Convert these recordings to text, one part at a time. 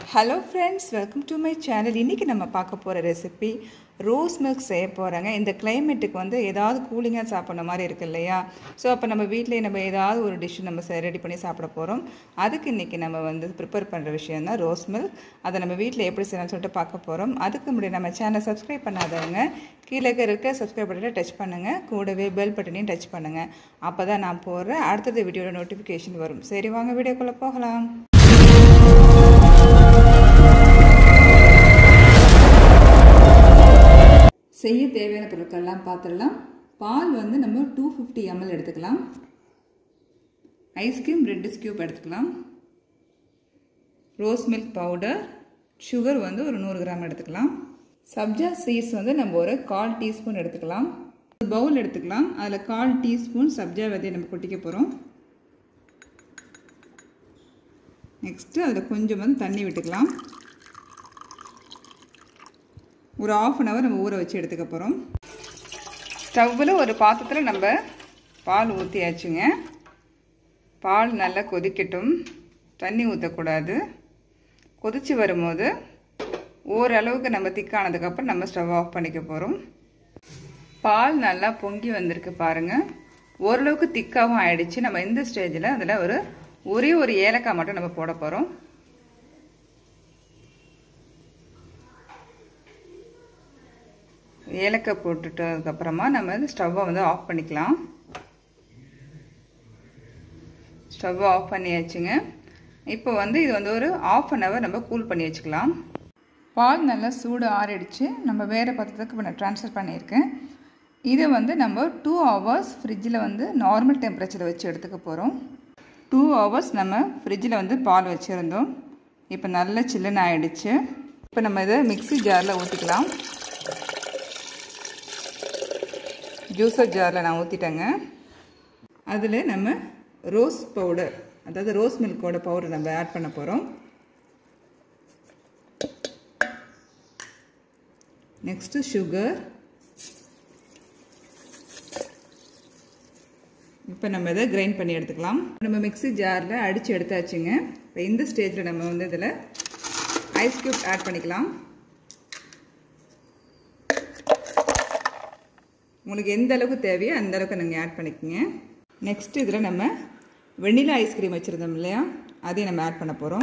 hello friends welcome to my channel இன்றைக்கி நம்ம பார்க்க போகிற ரெசிபி ரோஸ் மில்க் செய்ய போகிறேங்க இந்த கிளைமேட்டுக்கு வந்து ஏதாவது கூலிங்காக சாப்பிட்ற மாதிரி இருக்கு இல்லையா ஸோ அப்போ நம்ம வீட்டிலேயே நம்ம ஏதாவது ஒரு டிஷ் நம்ம ரெடி பண்ணி சாப்பிட போகிறோம் அதுக்கு இன்றைக்கி நம்ம வந்து ப்ரிப்பேர் பண்ணுற விஷயம் தான் ரோஸ் மில்க் அதை நம்ம வீட்டில் எப்படி செய்யலாம்னு சொல்லிட்டு பார்க்க போகிறோம் அதுக்கு முன்னாடி நம்ம சேனலை சப்ஸ்கிரைப் பண்ணாதவங்க கீழே இருக்க சப்ஸ்கிரைப் பட்டனை டச் பண்ணுங்கள் கூடவே பெல் பட்டனையும் டச் பண்ணுங்கள் அப்போ தான் நான் போடுற அடுத்தது வீடியோட நோட்டிஃபிகேஷன் வரும் சரி வாங்க வீடியோக்குள்ளே போகலாம் செய்ய தேவையான பொருட்கள்லாம் பார்த்துடலாம் பால் வந்து நம்ம டூ ஃபிஃப்டி எம்எல் எடுத்துக்கலாம் ஐஸ்கிரீம் ரெண்டு ஸ்கியூப் எடுத்துக்கலாம் ரோஸ் மில்க் பவுடர் சுகர் வந்து ஒரு நூறு கிராம் எடுத்துக்கலாம் சப்ஜா சீட்ஸ் வந்து நம்ம ஒரு கால் டீஸ்பூன் எடுத்துக்கலாம் ஒரு பவுல் எடுத்துக்கலாம் அதில் கால் டீஸ்பூன் சப்ஜா விதையை நம்ம கொட்டிக்க போகிறோம் நெக்ஸ்ட்டு அதில் கொஞ்சம் வந்து தண்ணி விட்டுக்கலாம் ஒரு ஆஃப் அன் ஹவர் நம்ம ஊற வச்சு எடுத்துக்க போகிறோம் ஸ்டவ்வில் ஒரு பாத்திரத்தில் நம்ம பால் ஊற்றியாச்சுங்க பால் நல்லா கொதிக்கட்டும் தண்ணி ஊற்றக்கூடாது கொதித்து வரும்போது ஓரளவுக்கு நம்ம திக்கானதுக்கப்புறம் நம்ம ஸ்டவ் ஆஃப் பண்ணிக்க போகிறோம் பால் நல்லா பொங்கி வந்திருக்கு பாருங்கள் ஓரளவுக்கு திக்காகவும் ஆயிடுச்சு நம்ம இந்த ஸ்டேஜில் அதில் ஒரு ஒரே ஒரு ஏலக்காய் மட்டும் நம்ம போட போகிறோம் ஏலக்காய் போட்டுட்டதுக்கப்புறமா நம்ம ஸ்டவ்வை வந்து ஆஃப் பண்ணிக்கலாம் ஸ்டவ்வை ஆஃப் பண்ணியாச்சுங்க இப்போ வந்து இது வந்து ஒரு ஆஃப் அன் ஹவர் நம்ம கூல் பண்ணி வச்சுக்கலாம் பால் நல்லா சூடு ஆறிடுச்சு நம்ம வேறு பத்திரத்துக்கு இப்போ நான் ட்ரான்ஸ்ஃபர் பண்ணியிருக்கேன் இதை வந்து நம்ம டூ ஹவர்ஸ் ஃப்ரிட்ஜில் வந்து நார்மல் டெம்பரேச்சரில் வச்சு எடுத்துக்க போகிறோம் டூ ஹவர்ஸ் நம்ம ஃப்ரிட்ஜில் வந்து பால் வச்சுருந்தோம் இப்போ நல்ல சில்லுன்னு ஆகிடுச்சு இப்போ நம்ம இதை மிக்சி ஜாரில் ஊற்றிக்கலாம் ஜூஸர் ஜாரில் நான் ஊற்றிட்டேங்க அதில் நம்ம ரோஸ் பவுடர் அதாவது ரோஸ் மில்கோட பவுடர் நம்ம ஆட் பண்ண போகிறோம் நெக்ஸ்ட்டு சுகர் இப்போ நம்ம இதை கிரைண்ட் பண்ணி எடுத்துக்கலாம் நம்ம மிக்சி ஜாரில் அடித்து எடுத்தாச்சுங்க இப்போ இந்த ஸ்டேஜில் நம்ம வந்து இதில் ஐஸ் க்யூப் ஆட் பண்ணிக்கலாம் உங்களுக்கு எந்த அளவுக்கு தேவையோ அந்த அளவுக்கு நீங்கள் ஆட் பண்ணிக்கோங்க நெக்ஸ்ட் இதில் நம்ம வெண்ணிலா ஐஸ்கிரீம் வச்சுருந்தோம் இல்லையா அதையும் நம்ம ஆட் பண்ண போகிறோம்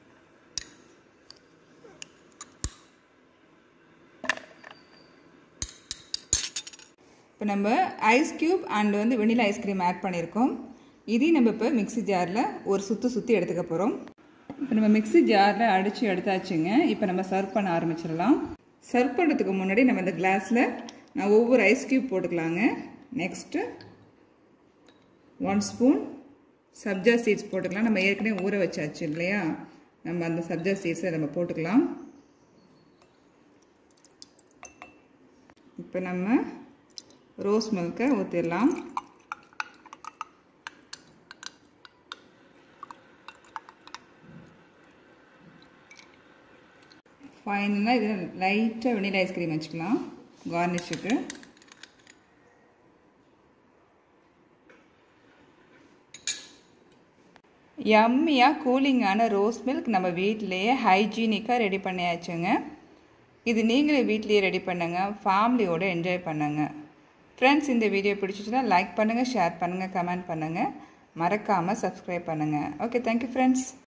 இப்போ நம்ம ஐஸ் க்யூப் அண்ட் வந்து வெண்ணிலா ஐஸ்கிரீம் ஆட் பண்ணியிருக்கோம் இதையும் நம்ம இப்போ மிக்சி ஜாரில் ஒரு சுற்றி சுற்றி எடுத்துக்க போகிறோம் இப்போ நம்ம மிக்சி ஜாரில் அடித்து எடுத்தாச்சுங்க இப்போ நம்ம சர்வ் பண்ண ஆரம்பிச்சிடலாம் சர்வ் பண்ணுறதுக்கு முன்னாடி நம்ம இந்த கிளாஸில் நான் ஒவ்வொரு ஐஸ் க்யூப் போட்டுக்கலாங்க next one spoon sabja seeds போட்டுக்கலாம் நம்ம ஏற்கனவே ஊற வச்சாச்சு இல்லையா நம்ம அந்த சப்ஜா சீட்ஸை நம்ம போட்டுக்கலாம் இப்போ நம்ம ரோஸ் மில்கை ஊற்றிடலாம் ஃபைனலாக இதில் லைட்டாக வெனிலா ஐஸ்கிரீம் வச்சுக்கலாம் கார்னிஷுக்கு யம்மியாக கூலிங்கான ரோஸ் மில்க் நம்ம வீட்டிலையே ஹைஜீனிக்காக ரெடி பண்ணியாச்சுங்க இது நீங்களே வீட்லேயே ரெடி பண்ணுங்கள் ஃபேமிலியோடு என்ஜாய் பண்ணுங்கள் ஃப்ரெண்ட்ஸ் இந்த வீடியோ பிடிச்சிச்சுன்னா லைக் பண்ணுங்கள் ஷேர் பண்ணுங்கள் கமெண்ட் பண்ணுங்கள் மறக்காமல் சப்ஸ்கிரைப் பண்ணுங்கள் ஓகே தேங்க்யூ ஃப்ரெண்ட்ஸ்